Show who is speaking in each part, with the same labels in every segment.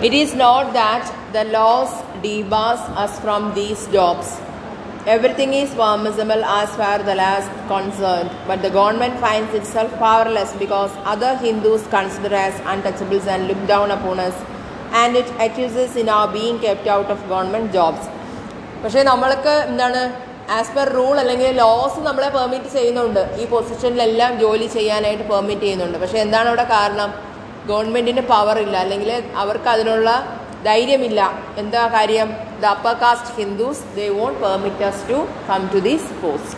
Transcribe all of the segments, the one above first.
Speaker 1: It is not that the laws debars us from these jobs. Everything is permissible as far as the law is concerned, but the government finds itself powerless because other Hindus consider us untouchables and look down upon us, and it accuses in our being kept out of government jobs. പക്ഷേ നമ്മൾക്ക് എന്താണ് as per rule അല്ലെങ്കിൽ laws നമ്മളെ permit ചെയ്യുന്നുണ്ട് ഈ പൊസിഷനിലെല്ലാം ജോലി ചെയ്യാനായിട്ട് permit ചെയ്യുന്നുണ്ട് പക്ഷേ എന്താണ് അവിടെ കാരണം ഗവൺമെൻറ്റിന് പവർ ഇല്ല അല്ലെങ്കിൽ അവർക്ക് അതിനുള്ള ധൈര്യമില്ല എന്താ കാര്യം the upper caste Hindus they won't permit us to come to this post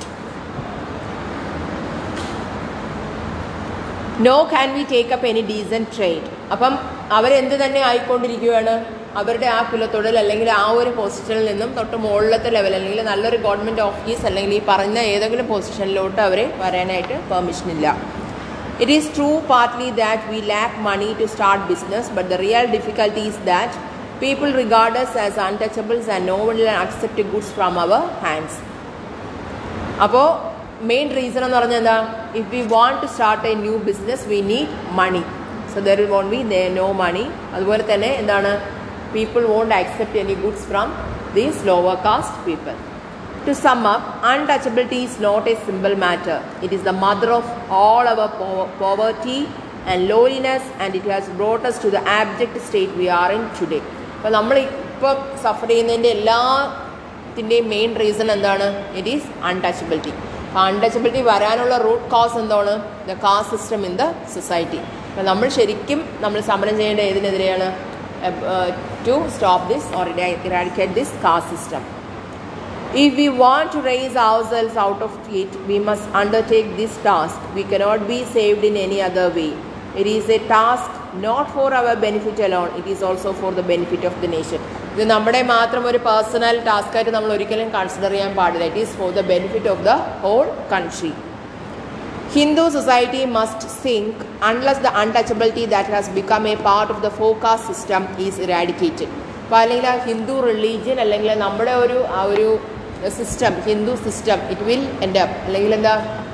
Speaker 1: no can we take up any decent trade അപ്പം അവരെന്ത് തന്നെ ആയിക്കൊണ്ടിരിക്കുകയാണ് അവരുടെ ആ കുലത്തൊഴിൽ അല്ലെങ്കിൽ ആ ഒരു പൊസിഷനിൽ നിന്നും തൊട്ട് മുകളിലത്തെ ലെവൽ അല്ലെങ്കിൽ നല്ലൊരു ഗവൺമെൻറ് ഓഫീസ് അല്ലെങ്കിൽ ഈ പറഞ്ഞ ഏതെങ്കിലും പൊസിഷനിലോട്ട് അവരെ വരാനായിട്ട് പെർമിഷൻ ഇല്ല it is true partly that we lack money to start business but the real difficulty is that people regards as untouchables and no one accept goods from our hands അപ്പോൾ main reason എന്ന് പറഞ്ഞാൽ എന്താ if we want to start a new business we need money so there won't be the no money അതുപോലെ തന്നെ എന്താണ് people won't accept any goods from these lower caste people to sum up untouchability is not a simple matter it is the mother of all our poverty and lowliness and it has brought us to the abject state we are in today അപ്പോൾ നമ്മൾ ഇപ്പം suffer ചെയ്യുന്നതിൻ്റെ എല്ലാ ത്തിൻ്റെയും main reason എന്താണ് it is untouchability അപ്പോൾ untouchability വരാനുള്ള root cause എന്താണ് the caste system in the society അപ്പോൾ നമ്മൾ ശരിക്കും നമ്മൾ സമരം ചെയ്യേണ്ട ഏതിനെതിരെയാണ് to stop this or eradicate this caste system If we want to raise ourselves out of it, we must undertake this task. We cannot be saved in any other way. It is a task not for our benefit alone, it is also for the benefit of the nation. ഇത് നമ്മുടെ മാത്രം ഒരു personal ടാസ്ക്കായിട്ട് നമ്മൾ ഒരിക്കലും consider ചെയ്യാൻ പാടില്ല it is for the benefit of the whole country Hindu society must sink unless the untouchability that has become a part of the forecast system is eradicated. അപ്പോൾ അല്ലെങ്കിൽ ആ ഹിന്ദു റിലീജിയൻ അല്ലെങ്കിൽ നമ്മുടെ ഒരു ആ ഒരു system Hindu system it will എൻ്റെ അല്ലെങ്കിൽ എന്താ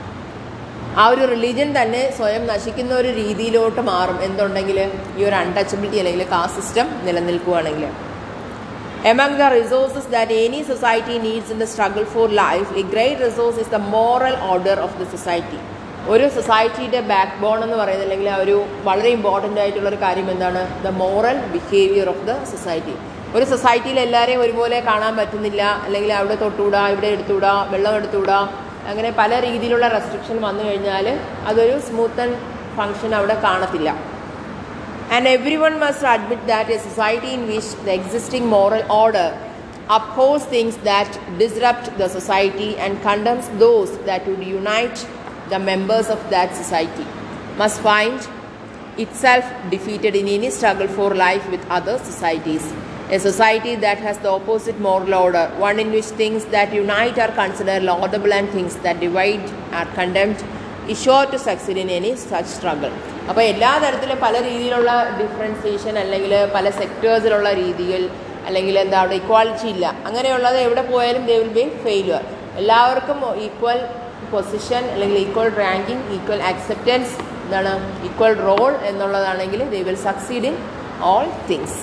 Speaker 1: ആ ഒരു റിലീജിയൻ തന്നെ സ്വയം നശിക്കുന്ന ഒരു രീതിയിലോട്ട് മാറും എന്തുണ്ടെങ്കിൽ ഈ ഒരു അൺടച്ചബിലിറ്റി അല്ലെങ്കിൽ കാസ്റ്റ് സിസ്റ്റം നിലനിൽക്കുകയാണെങ്കിൽ Among the resources that any society needs in the struggle for life, a great resource is the moral order of the society. ഒരു സൊസൈറ്റിയുടെ ബാക്ക് ബോൺ എന്ന് പറയുന്നത് അല്ലെങ്കിൽ ആ ഒരു വളരെ ഇമ്പോർട്ടൻ്റ് ആയിട്ടുള്ള ഒരു കാര്യം എന്താണ് the moral behaviour of the society ഒരു സൊസൈറ്റിയിൽ എല്ലാവരെയും ഒരുപോലെ കാണാൻ പറ്റുന്നില്ല അല്ലെങ്കിൽ അവിടെ തൊട്ടുകൂടാ ഇവിടെ എടുത്തുകൂടാ വെള്ളം എടുത്തുകൂടാ അങ്ങനെ പല രീതിയിലുള്ള റെസ്ട്രിക്ഷൻ വന്നു കഴിഞ്ഞാൽ അതൊരു സ്മൂത്ത് ആൻഡ് ഫങ്ഷൻ അവിടെ കാണത്തില്ല And everyone must admit that a society in which the existing moral order upholds things that disrupt the society and condemns those that would unite the members of that society must find itself defeated in any struggle for life with other societies. A society that has the opposite moral order, one in which things that unite are considered laudable and things that divide are condemned, is sure to succeed in any such struggle. അപ്പോൾ എല്ലാ തരത്തിലും പല രീതിയിലുള്ള differentiation അല്ലെങ്കിൽ പല സെക്ടേഴ്സിലുള്ള രീതികൾ അല്ലെങ്കിൽ എന്താ അവിടെ ഇക്വാളിറ്റി ഇല്ല അങ്ങനെയുള്ളത് എവിടെ പോയാലും ദേ വിൽ ബി ഫെയിലുവർ എല്ലാവർക്കും ഈക്വൽ പൊസിഷൻ അല്ലെങ്കിൽ ഈക്വൽ റാങ്കിങ് ഈക്വൽ അക്സെപ്റ്റൻസ് എന്താണ് ഈക്വൽ റോൾ എന്നുള്ളതാണെങ്കിൽ they will succeed in all things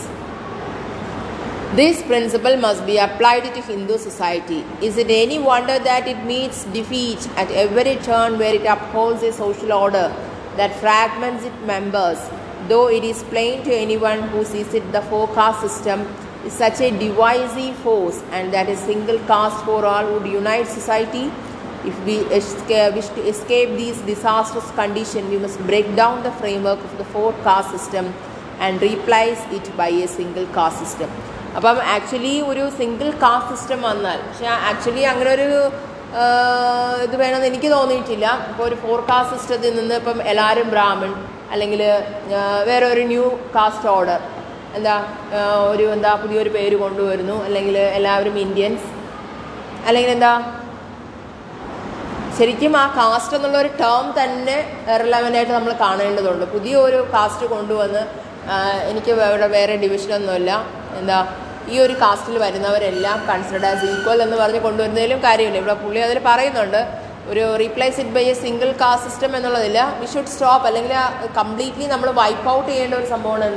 Speaker 1: This principle must be applied to Hindu society. Is it any wonder that it meets defeat at every turn where it upholds a social order that fragments its members? Though it is plain to anyone who sees it the forecast system is such a divisive force and that a single caste for all would unite society. If we esca- wish to escape these disastrous conditions, we must break down the framework of the four caste system and replace it by a single caste system. അപ്പം actually ഒരു single cast system വന്നാൽ പക്ഷെ actually അങ്ങനെ ഒരു ഇത് വേണമെന്ന് എനിക്ക് തോന്നിയിട്ടില്ല ഇപ്പോൾ ഒരു ഫോർ കാസ്റ്റ് സിസ്റ്റത്തിൽ നിന്ന് ഇപ്പം എല്ലാവരും ബ്രാഹ്മൺ അല്ലെങ്കിൽ വേറെ ഒരു ന്യൂ കാസ്റ്റ് ഓർഡർ എന്താ ഒരു എന്താ പുതിയൊരു പേര് കൊണ്ടുവരുന്നു അല്ലെങ്കിൽ എല്ലാവരും ഇന്ത്യൻസ് അല്ലെങ്കിൽ എന്താ ശരിക്കും ആ കാസ്റ്റ് എന്നുള്ള ഒരു ടേം തന്നെ റിലവൻ്റ് ആയിട്ട് നമ്മൾ കാണേണ്ടതുണ്ട് പുതിയ ഒരു കാസ്റ്റ് കൊണ്ടുവന്ന് എനിക്ക് ഇവിടെ വേറെ ഡിവിഷനൊന്നുമില്ല എന്താ ഈ ഒരു കാസ്റ്റിൽ വരുന്നവരെല്ലാം കൺസിഡർഡ് ആസ് ഈക്വൽ എന്ന് പറഞ്ഞ് കൊണ്ടുവരുന്നതിലും കാര്യമില്ല ഇവിടെ പുള്ളി അതിൽ പറയുന്നുണ്ട് ഒരു replace it by a single cast system എന്നുള്ളതില്ല വി ഷുഡ് സ്റ്റോപ്പ് അല്ലെങ്കിൽ കംപ്ലീറ്റ്ലി നമ്മൾ വൈപ്പ് ഔട്ട് ചെയ്യേണ്ട ഒരു സംഭവമാണ് എന്ത്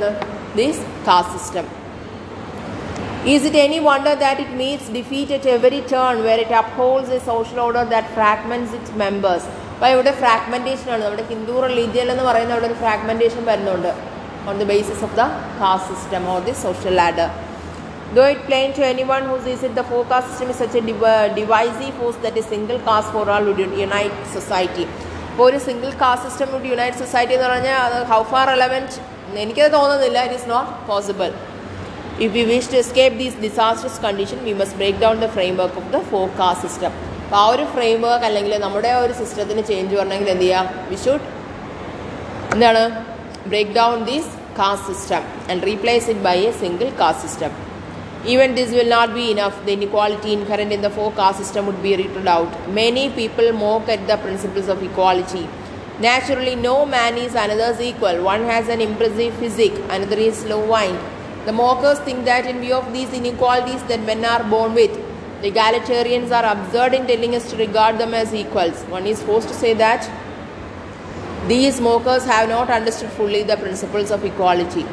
Speaker 1: this caste system. Is it any wonder that it meets defeat at every turn where it upholds a social order that fragments its members? അപ്പോൾ ഇവിടെ fragmentation ആണ് നമ്മുടെ ഹിന്ദു റിലീജിയൻ എന്ന് പറയുന്ന അവിടെ ഒരു ഫ്രാഗ്മെൻറ്റേഷൻ വരുന്നുണ്ട് on the basis of the caste system or the social ladder Though it plain to anyone who sees it, the four caste system is such a div- divisive force that a single caste for all would unite society. ഇപ്പോൾ ഒരു single cast സിസ്റ്റം would unite society എന്ന് പറഞ്ഞാൽ അത് how far relevant എനിക്കത് തോന്നുന്നില്ല it is not possible if we wish to escape these disasters condition we must break down the framework of the four caste system അപ്പോൾ ആ ഒരു frame work അല്ലെങ്കിൽ നമ്മുടെ ആ ഒരു സിസ്റ്റത്തിന് ചേഞ്ച് വരണമെങ്കിൽ എന്ത് ചെയ്യാം വി ഷുഡ് എന്താണ് break down these caste system and replace it by a single cast system Even this will not be enough. The inequality inherent in the four caste system would be rooted out. Many people mock at the principles of equality. Naturally, no man is another's equal. One has an impressive physique, another is low-wind. The mockers think that in view of these inequalities that men are born with, the egalitarians are absurd in telling us to regard them as equals. One is forced to say that these mockers have not understood fully the principles of equality.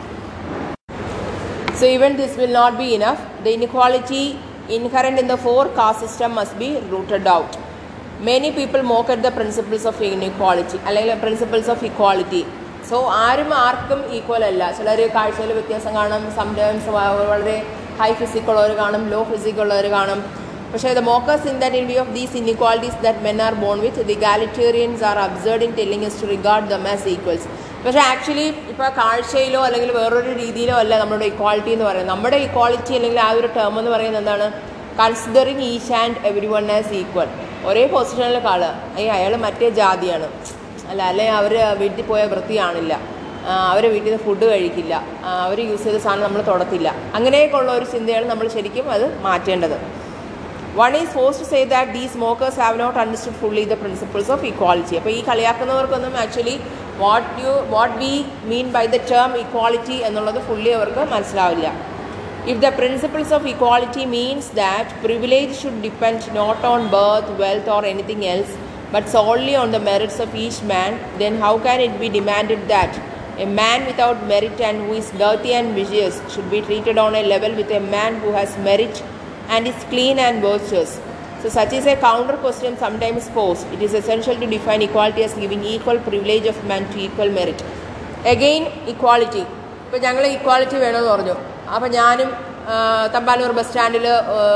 Speaker 1: So even this will not be enough. The inequality inherent in the four caste system must be rooted out. Many people mock at the principles of inequality അല്ലെങ്കിൽ principles of equality so ആരും ആർക്കും equal അല്ല ചിലർ കാഴ്ചയിൽ വ്യത്യാസം കാണും sometimes വളരെ high physique ഉള്ളവർ കാണും ലോ ഫിസിക് ഉള്ളവർ കാണും പക്ഷേ the mockers in that in view of these inequalities that men are born with the egalitarians are absurd in telling is to regard them as equals പക്ഷേ actually ഇപ്പോൾ കാഴ്ചയിലോ അല്ലെങ്കിൽ വേറൊരു രീതിയിലോ അല്ല നമ്മുടെ ഇക്വാളിറ്റി എന്ന് പറയുന്നത് നമ്മുടെ ഇക്വാളിറ്റി അല്ലെങ്കിൽ ആ ഒരു ടേം എന്ന് പറയുന്നത് എന്താണ് considering each and every one as equal ഒരേ പൊസിഷനിലെ ആള് ഈ അയാൾ മറ്റേ ജാതിയാണ് അല്ല അല്ലെ അവർ വീട്ടിൽ പോയ വൃത്തിയാണില്ല അവർ വീട്ടിൽ നിന്ന് ഫുഡ് കഴിക്കില്ല അവർ യൂസ് ചെയ്ത സാധനം നമ്മൾ തൊടത്തില്ല അങ്ങനെയൊക്കെ ഉള്ള ഒരു ചിന്തയാണ് നമ്മൾ ശരിക്കും അത് മാറ്റേണ്ടത് one is forced to say that these mockers have not understood fully the principles of equality അപ്പോൾ ഈ കളിയാക്കുന്നവർക്കൊന്നും actually what you what we mean by the term equality എന്നുള്ളത് ഫുള്ളി അവർക്ക് മനസ്സിലാവില്ല if the principles of equality means that privilege should depend not on birth wealth or anything else but solely on the merits of each man, then how can it be demanded that a man without merit and who is dirty and vicious should be treated on a level with a man who has merit and is clean and virtuous? So, such is a counter question sometimes posed. It is essential to define equality as giving equal privilege of man to equal merit. Again, equality. ഇപ്പോൾ ഞങ്ങൾ equality വേണമെന്ന് പറഞ്ഞു അപ്പോൾ ഞാനും Thampanoor bus സ്റ്റാൻഡിൽ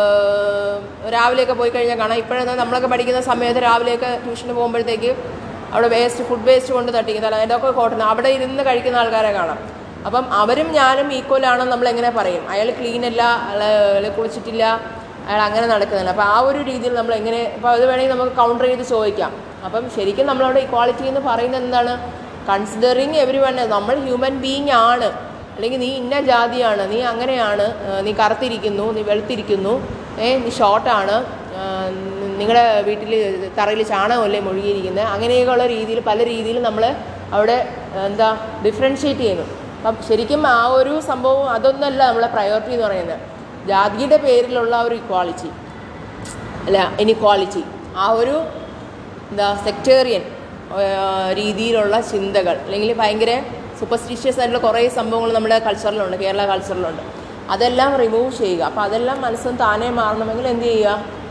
Speaker 1: രാവിലെയൊക്കെ പോയി കഴിഞ്ഞാൽ കാണാം ഇപ്പോഴെന്താ നമ്മളൊക്കെ പഠിക്കുന്ന സമയത്ത് രാവിലെയൊക്കെ ട്യൂഷന് പോകുമ്പോഴത്തേക്ക് അവിടെ വേസ്റ്റ് ഫുഡ് വേസ്റ്റ് കൊണ്ട് തട്ടിക്കുന്നത് അല്ല അതിൻ്റെ ഒക്കെ കോട്ടുന്ന അവിടെ ഇരുന്ന് കഴിക്കുന്ന ആൾക്കാരെ കാണാം അപ്പം അവരും ഞാനും ഈക്വൽ ആണെന്ന് നമ്മൾ എങ്ങനെ പറയും അയാൾ ക്ലീൻ അല്ല അയാൾ കുളിച്ചിട്ടില്ല അയാൾ അങ്ങനെ നടക്കുന്നില്ല അപ്പോൾ ആ ഒരു രീതിയിൽ നമ്മൾ എങ്ങനെ ഇപ്പോൾ അത് വേണമെങ്കിൽ നമുക്ക് കൗണ്ടർ ചെയ്ത് ചോദിക്കാം അപ്പം ശരിക്കും നമ്മളവിടെ ഇക്വാളിറ്റി എന്ന് പറയുന്നത് എന്താണ് കൺസിഡറിങ് എവരി വൺ നമ്മൾ ഹ്യൂമൻ ബീയിങ് ആണ് അല്ലെങ്കിൽ നീ ഇന്ന ജാതിയാണ് നീ അങ്ങനെയാണ് നീ കറുത്തിരിക്കുന്നു നീ വെളുത്തിരിക്കുന്നു ഏ നീ ഷോർട്ടാണ് നിങ്ങളുടെ വീട്ടിൽ തറയിൽ ചാണകമല്ലേ മുഴുകിയിരിക്കുന്നത് അങ്ങനെയൊക്കെയുള്ള രീതിയിൽ പല രീതിയിൽ നമ്മൾ അവിടെ എന്താ ഡിഫറൻഷ്യേറ്റ് ചെയ്യുന്നു അപ്പം ശരിക്കും ആ ഒരു സംഭവം അതൊന്നല്ല നമ്മളെ പ്രയോറിറ്റി എന്ന് പറയുന്നത് ജാതിയുടെ പേരിലുള്ള ഒരു ഇക്വാളിറ്റി അല്ല ഇനിക്വാളിറ്റി ആ ഒരു എന്താ സെക്ടേറിയൻ രീതിയിലുള്ള ചിന്തകൾ അല്ലെങ്കിൽ ഭയങ്കര സൂപ്പർസ്റ്റിഷ്യസ് ആയിട്ടുള്ള കുറേ സംഭവങ്ങൾ നമ്മുടെ കൾച്ചറിലുണ്ട് കേരള കൾച്ചറിലുണ്ട് അതെല്ലാം റിമൂവ് ചെയ്യുക അപ്പോൾ അതെല്ലാം മനസ്സും താനേ മാറണമെങ്കിൽ എന്ത് ചെയ്യുക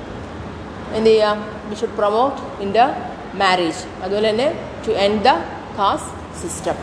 Speaker 1: എന്ത് ചെയ്യുക we should promote in the marriage അതുപോലെ തന്നെ to end the caste system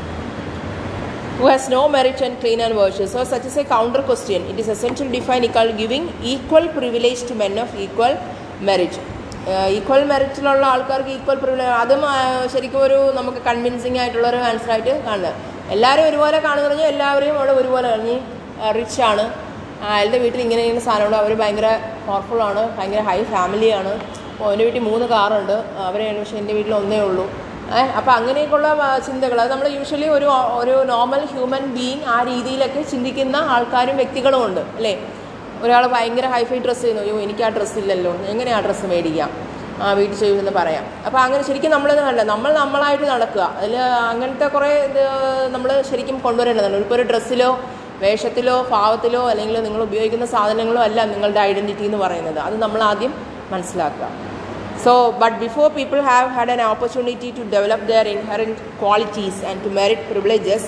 Speaker 1: who has no merit and clean and virtuous. So, such is a counter question. It is essential to define equal, giving equal privilege to men of equal merit. Equal മെറിറ്റിലുള്ള ആൾക്കാർക്ക് equal privilege അതും ശരിക്കും ഒരു നമുക്ക് convincing ആയിട്ടുള്ള ഒരു ആൻസറായിട്ട് കാണുന്നത് എല്ലാവരും ഒരുപോലെ കാണുന്നു പറഞ്ഞാൽ എല്ലാവരെയും അവിടെ ഒരുപോലെ കഴിഞ്ഞ് റിച്ച് ആണ് അയാളുടെ വീട്ടിൽ ഇങ്ങനെ ഇങ്ങനെ സാധനമുണ്ട് അവർ ഭയങ്കര പവർഫുള്ളാണ് ഭയങ്കര ഹൈ ഫാമിലിയാണ് അപ്പോൾ അവൻ്റെ വീട്ടിൽ മൂന്ന് കാറുണ്ട് അവരെ പക്ഷേ എൻ്റെ വീട്ടിൽ ഒന്നേ ഉള്ളൂ അപ്പോൾ അങ്ങനെയൊക്കെയുള്ള ചിന്തകൾ അത് നമ്മൾ യൂഷ്വലി ഒരു ഒരു നോർമൽ ഹ്യൂമൻ ബീയിങ് ആ രീതിയിലൊക്കെ ചിന്തിക്കുന്ന ആൾക്കാരും വ്യക്തികളും ഉണ്ട് അല്ലേ ഒരാൾ ഭയങ്കര ഹൈഫൈ ഡ്രസ്സ് ചെയ്യുന്നു അയ്യോ എനിക്ക് ആ ഡ്രസ്സ് ഇല്ലല്ലോ എങ്ങനെ ആ ഡ്രസ്സ് മേടിക്കാം ആ വീട്ടിൽ ചെയ്യുമെന്ന് പറയാം അപ്പോൾ അങ്ങനെ ശരിക്കും നമ്മളത് കണ്ട നമ്മൾ നമ്മളായിട്ട് നടക്കുക അതിൽ അങ്ങനത്തെ കുറേ ഇത് നമ്മൾ ശരിക്കും കൊണ്ടുവരേണ്ടതാണ് ഇപ്പോൾ ഒരു ഡ്രസ്സിലോ വേഷത്തിലോ ഭാവത്തിലോ അല്ലെങ്കിൽ നിങ്ങൾ ഉപയോഗിക്കുന്ന സാധനങ്ങളോ അല്ല നിങ്ങളുടെ ഐഡൻറ്റിറ്റി എന്ന് പറയുന്നത് അത് നമ്മൾ ആദ്യം മനസ്സിലാക്കുക So, but before people have had an opportunity to develop their inherent qualities and to merit privileges,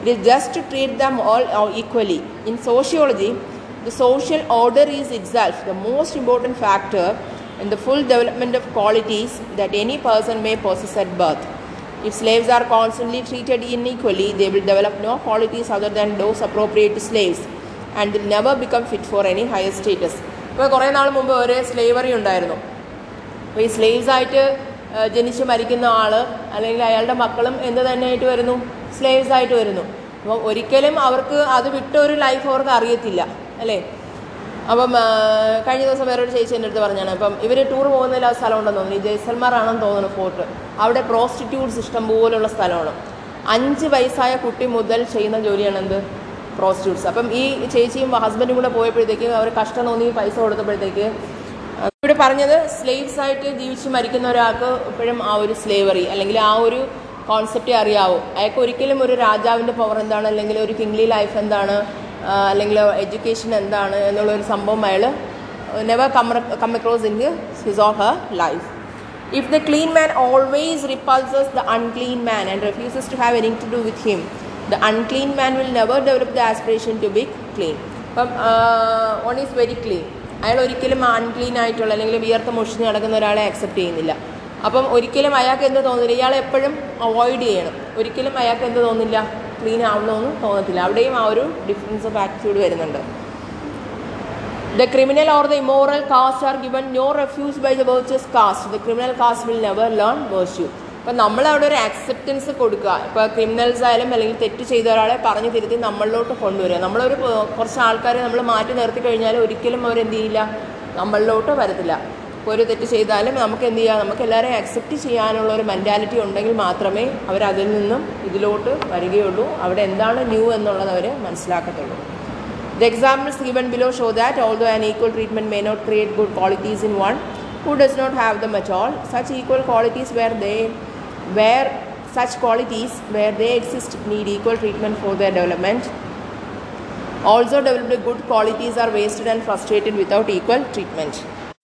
Speaker 1: It is just to treat them all equally. In sociology, the social order is itself the most important factor in the full development of qualities that any person may possess at birth. If slaves are constantly treated unequally, they will develop no qualities other than those appropriate to slaves and will never become fit for any higher status. ഇപ്പോൾ കുറേ നാൾ മുമ്പ് ഒരു slavery ഉണ്ടായിരുന്നു അപ്പോൾ ഈ slaves ആയിട്ട് ആ, ജനിച്ച് മരിക്കുന്ന ആൾ അല്ലെങ്കിൽ അയാളുടെ മക്കളും എന്ത് തന്നെയായിട്ട് വരുന്നു സ്ലേവ്സ് ആയിട്ട് വരുന്നു അപ്പോൾ ഒരിക്കലും അവർക്ക് അത് വിട്ട ഒരു ലൈഫ് അവർക്ക് അറിയത്തില്ല അല്ലേ അപ്പം ആ, കഴിഞ്ഞ ദിവസം വേറൊരു ചേച്ചി എൻ്റെ അടുത്ത് പറഞ്ഞാണ് അപ്പം ഇവർ ടൂർ പോകുന്നതിൽ ആ സ്ഥലം ഉണ്ടെന്ന് തോന്നുന്നു ഈ ജയ്സൽമാർ ആണെന്ന് തോന്നുന്നു ഫോർട്ട് അവിടെ പ്രോസ്റ്റിറ്റ്യൂട്ട്സ് ഇഷ്ടം പോലുള്ള സ്ഥലമാണ് അഞ്ച് വയസ്സായ കുട്ടി മുതൽ ചെയ്യുന്ന ജോലിയാണ് എന്ത് പ്രോസ്റ്റിറ്റ്യൂട്ട്സ് അപ്പം ഈ ചേച്ചിയും ഹസ്ബൻഡും കൂടെ പോയപ്പോഴത്തേക്ക് അവർ കഷ്ടം തോന്നി പൈസ കൊടുത്തപ്പോഴത്തേക്ക് ഇവിടെ പറഞ്ഞത് സ്ലേവ്സ് ആയിട്ട് ജീവിച്ച് മരിക്കുന്ന ഒരാൾക്ക് ഇപ്പോഴും ആ ഒരു സ്ലേവറി അല്ലെങ്കിൽ ആ ഒരു കോൺസെപ്റ്റേ അറിയാവൂ അയാൾക്ക് ഒരിക്കലും ഒരു രാജാവിൻ്റെ പവർ എന്താണ് അല്ലെങ്കിൽ ഒരു കിങ്ലി ലൈഫ് എന്താണ് ആ, അല്ലെങ്കിൽ എഡ്യൂക്കേഷൻ എന്താണ് എന്നുള്ള ഒരു സംഭവം അയാൾ never come come across in his or her life If the clean man always repulses the unclean man and refuses to have anything to do with him, the unclean man will never develop the aspiration to be clean. അപ്പം one is very clean അയാൾ ഒരിക്കലും unclean ആയിട്ടുള്ള അല്ലെങ്കിൽ വിയർത്ത് മുഷിഞ്ഞ് നടക്കുന്ന ഒരാളെ accept ചെയ്യുന്നില്ല അപ്പം ഒരിക്കലും അയാൾക്ക് എന്ത് തോന്നില്ല ഇയാൾ എപ്പോഴും അവോയ്ഡ് ചെയ്യണം ഒരിക്കലും അയാൾക്ക് എന്ത് തോന്നില്ല ക്ലീൻ ആവണമെന്ന് തോന്നത്തില്ല അവിടെയും ആ ഒരു ഡിഫറൻസ് ഓഫ് ആറ്റിറ്റ്യൂഡ് വരുന്നുണ്ട് The criminal or the immoral caste are given no refuge by the virtuous caste. The criminal caste will never learn virtue. അപ്പം നമ്മൾ അവിടെ ഒരു അക്സെപ്റ്റൻസ് കൊടുക്കുക ഇപ്പോൾ ക്രിമിനൽസ് ആയാലും അല്ലെങ്കിൽ തെറ്റ് ചെയ്ത ഒരാളെ പറഞ്ഞു തിരുത്തി നമ്മളിലോട്ട് കൊണ്ടുവരിക നമ്മളൊരു പ- കുറച്ച് ആൾക്കാരെ നമ്മൾ മാറ്റി നിർത്തി കഴിഞ്ഞാൽ ഒരിക്കലും അവർ എന്ത് ചെയ്യില്ല നമ്മളിലോട്ട് വരത്തില്ല ഇപ്പോൾ ഒരു തെറ്റ് ചെയ്താലും നമുക്ക് എന്ത് ചെയ്യാം നമുക്ക് എല്ലാവരെയും അക്സെപ്റ്റ് ചെയ്യാനുള്ള ഒരു മെൻറ്റാലിറ്റി ഉണ്ടെങ്കിൽ മാത്രമേ അവർ അതിൽ നിന്നും ഇതിലോട്ട് വരികയുള്ളൂ അവിടെ എന്താണ് ന്യൂ എന്നുള്ളത് അവർ മനസ്സിലാക്കത്തുള്ളൂ The examples given below show that although an equal treatment may not create good qualities in one who does not have them at all, such equal qualities where they where such qualities where they exist need equal treatment for their development. Also developed good qualities are wasted and frustrated without equal treatment.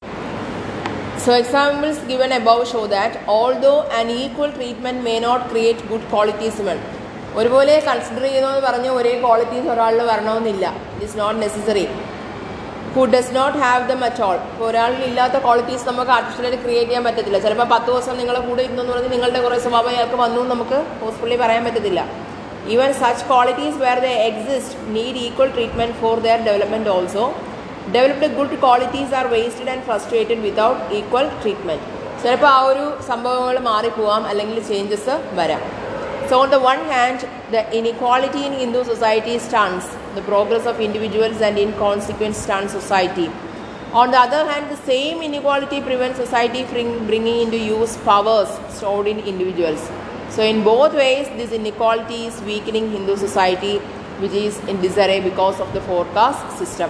Speaker 1: So examples given above show that although an equal treatment may not create good qualities in one, ഒരുപോലെ consider ചെയ്യുന്നതെന്ന് പറഞ്ഞ് ഒരേ qualities ഒരാളിൽ വരണമെന്നില്ല it is not necessary who does not have them at all ഇപ്പോൾ ഒരാളിൽ ഇല്ലാത്ത qualities നമുക്ക് ആർട്ടിഫിഷ്യലായിട്ട് ക്രിയേറ്റ് ചെയ്യാൻ പറ്റത്തില്ല ചിലപ്പോൾ പത്ത് ദിവസം നിങ്ങളെ കൂടെ ഇരുന്നു എന്ന് പറഞ്ഞ് നിങ്ങളുടെ കുറേ സ്വഭാവം അയാൾക്ക് വന്നു എന്ന് നമുക്ക് ഹോസ്പിറ്റലിൽ പറയാൻ പറ്റത്തില്ല even such qualities where the exist need equal treatment for their development also developed good qualities are wasted and frustrated without equal treatment ചിലപ്പോൾ ആ ഒരു സംഭവങ്ങൾ മാറിപ്പോവാം അല്ലെങ്കിൽ ചേഞ്ചസ് വരാം So, on the one hand, the inequality in Hindu society stunts the progress of individuals and, in consequence, stunts society. On the other hand, the same inequality prevents society from bringing into use powers stored in individuals. So, in both ways, this inequality is weakening Hindu society, which is in disarray because of the forecast system.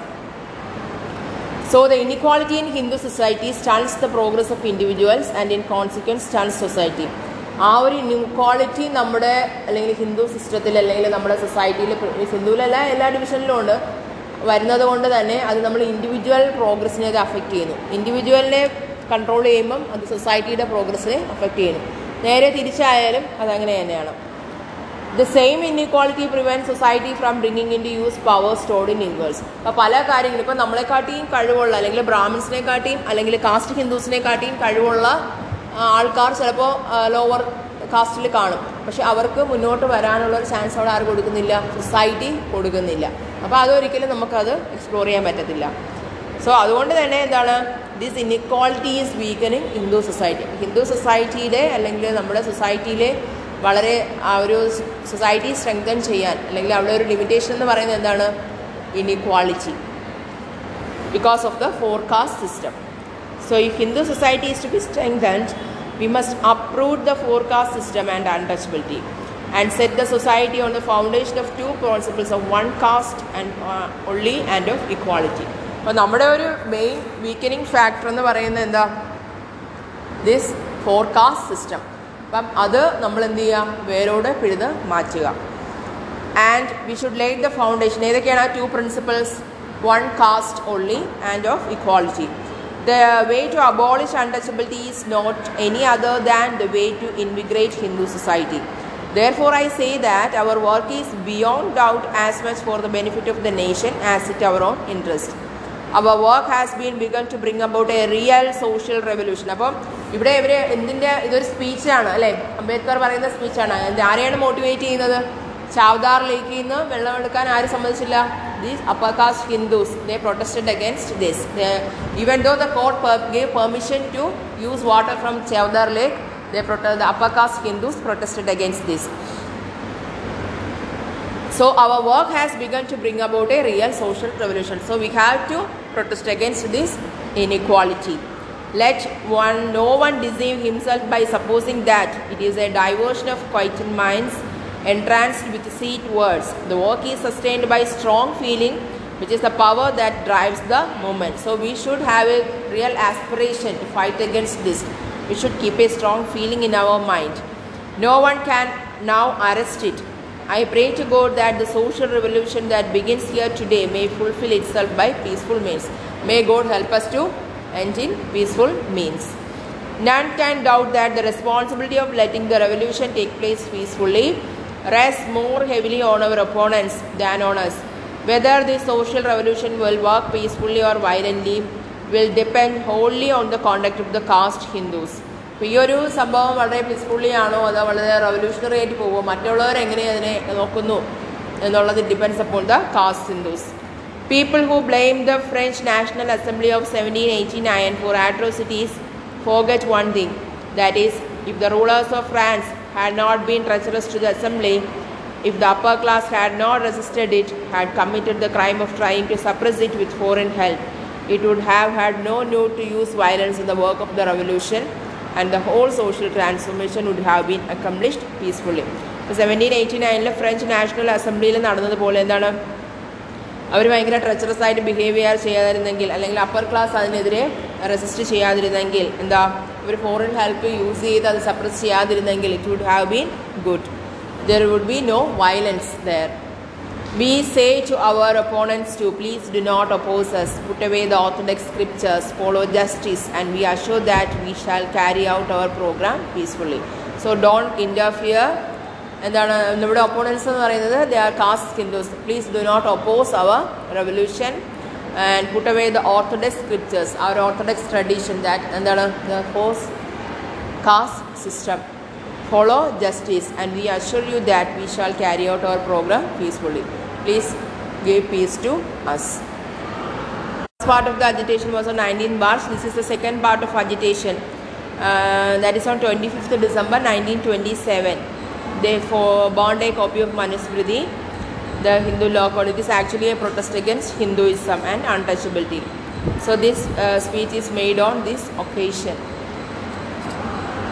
Speaker 1: So, the inequality in Hindu society stunts the progress of individuals and, in consequence, stunts society. ആ ഒരു ഇൻക്വാളിറ്റി നമ്മുടെ അല്ലെങ്കിൽ ഹിന്ദു സിസ്റ്റത്തിൽ അല്ലെങ്കിൽ നമ്മുടെ സൊസൈറ്റിയിൽ ഹിന്ദുവിലല്ല എല്ലാ ഡിവിഷനിലും ഉണ്ട് വരുന്നത് കൊണ്ട് തന്നെ അത് നമ്മൾ ഇൻഡിവിജ്വൽ പ്രോഗ്രസ്സിനെ അത് അഫക്റ്റ് ചെയ്യുന്നു ഇൻഡിവിജ്വലിനെ കൺട്രോൾ ചെയ്യുമ്പം അത് സൊസൈറ്റിയുടെ പ്രോഗ്രസ്സിനെ അഫക്റ്റ് ചെയ്യുന്നു നേരെ തിരിച്ചായാലും അതങ്ങനെ തന്നെയാണ് the same inequality prevent society from bringing in to use power stored in inverse അപ്പോൾ പല കാര്യങ്ങളും ഇപ്പോൾ നമ്മളെക്കാട്ടിയും കഴിവുള്ള അല്ലെങ്കിൽ ബ്രാഹ്മിൻസിനെ കാട്ടിയും അല്ലെങ്കിൽ കാസ്റ്റ് ഹിന്ദുസിനെ കാട്ടിയും കഴിവുള്ള ആ, ആൾക്കാർ ചിലപ്പോൾ ലോവർ കാസ്റ്റിൽ കാണും പക്ഷെ അവർക്ക് മുന്നോട്ട് വരാനുള്ള ഒരു ചാൻസ് അവിടെ ആര് കൊടുക്കുന്നില്ല സൊസൈറ്റി കൊടുക്കുന്നില്ല അപ്പോൾ അതൊരിക്കലും നമുക്കത് എക്സ്പ്ലോർ ചെയ്യാൻ പറ്റത്തില്ല സോ അതുകൊണ്ട് തന്നെ എന്താണ് this inequality is weakening Hindu society Hindu സൊസൈറ്റിയുടെ അല്ലെങ്കിൽ നമ്മുടെ സൊസൈറ്റിയിലെ വളരെ ആ ഒരു സൊസൈറ്റി സ്ട്രെങ്തൻ ചെയ്യാൻ അല്ലെങ്കിൽ അവിടെ ഒരു ലിമിറ്റേഷൻ എന്ന് പറയുന്നത് എന്താണ് inequality because of the forecast system. So, if Hindu society is to be strengthened, we must uproot the forecast system and untouchability and set the society on the foundation of two principles of one caste and uh, only and of equality. അപ്പോൾ നമ്മുടെ ഒരു main weakening factor എന്ന് പറയുന്നത് എന്താ this forecast system അപ്പം അത് നമ്മൾ എന്ത് ചെയ്യുക വേരോടെ പിഴുത് മാറ്റുക and we should lie the foundation ഏതൊക്കെയാണ് ആ to principles one caste only and of equality the way to abolish untouchability is not any other than the way to invigorate Hindu society Therefore, I say that our work is beyond doubt as much for the benefit of the nation as it our own interest. Our work has been begun to bring about a real social revolution. അപ്പം ഇവിടെ ഇവർ എന്തിൻ്റെ ഇതൊരു സ്പീച്ചാണ് അല്ലേ അംബേദ്കർ പറയുന്ന സ്പീച്ചാണ് ആരെയാണ് motivate ചെയ്യുന്നത് ചാവദാർ ലേക്കിൽ നിന്ന് വെള്ളം എടുക്കാൻ ആരും സമ്മതിച്ചില്ല these upper caste Hindus they protested against this even though the court gave permission to use water from Chavdar lake they protest, the upper caste Hindus protested against this. So our work has begun to bring about a real social revolution. So we have to protest against this inequality. Let one no one deceive himself by supposing that it is a diversion of quiet minds entranced with sweet words. The work is sustained by strong feeling, which is the power that drives the movement. So we should have a real aspiration to fight against this we should keep a strong feeling in our mind. No one can now arrest it. I pray to God that the social revolution that begins here today may fulfill itself by peaceful means. May God help us to end in peaceful means. None can doubt that the responsibility of letting the revolution take place peacefully rests more heavily on our opponents than on us. Whether the social revolution will work peacefully or violently will depend wholly on the conduct of the caste Hindus. അപ്പോൾ ഈ ഒരു സംഭവം വളരെ peacefully ആണോ അതോ വളരെ revolutionary ആയിട്ട് പോകുമോ മറ്റുള്ളവർ എങ്ങനെ അതിനെ നോക്കുന്നു എന്നുള്ളത് depends upon the caste Hindus people who blame the French National Assembly of seventeen eighty nine for atrocities forget one thing that is if the rulers of France had not been treacherous to the assembly if the upper class had not resisted it, had committed the crime of trying to suppress it with foreign help, it would have had no need to use violence in the work of the revolution and the whole social transformation would have been accomplished peacefully. Seventeen eighty നയനിലെ French National അസംബ്ലിയിൽ നടന്നതുപോലെ എന്താണ് അവർ ഭയങ്കര ട്രച്ചറസ് ആയിട്ട് behave ചെയ്യാൻ ചെയ്യാതിരുന്നെങ്കിൽ അല്ലെങ്കിൽ upper class അതിനെതിരെ റെസിസ്റ്റ് ചെയ്യാതിരുന്നെങ്കിൽ എന്താ ഇവർ ഫോറിൻ ഹെൽപ്പ് യൂസ് ചെയ്ത് അത് സപ്രസ് ചെയ്യാതിരുന്നെങ്കിൽ it would have been good there would be no violence there We say to our opponents to please do not oppose us, put away the orthodox scriptures, follow justice, and we assure that we shall carry out our program peacefully. So don't interfere. എന്താണ് നമ്മുടെ opponents എന്ന് പറയുന്നത് they are caste Hindus please do not oppose our revolution and put away the orthodox scriptures our orthodox tradition that എന്താണ് the false caste system follow justice and we assure you that we shall carry out our program peacefully. Please give peace to us. First part of the agitation was on 19 March. This is the second part of agitation. Uh, that is on 25th December 1927. They for bond a copy of Manusmriti, the Hindu law code. It is actually a protest against Hinduism and untouchability. So this uh, speech is made on this occasion.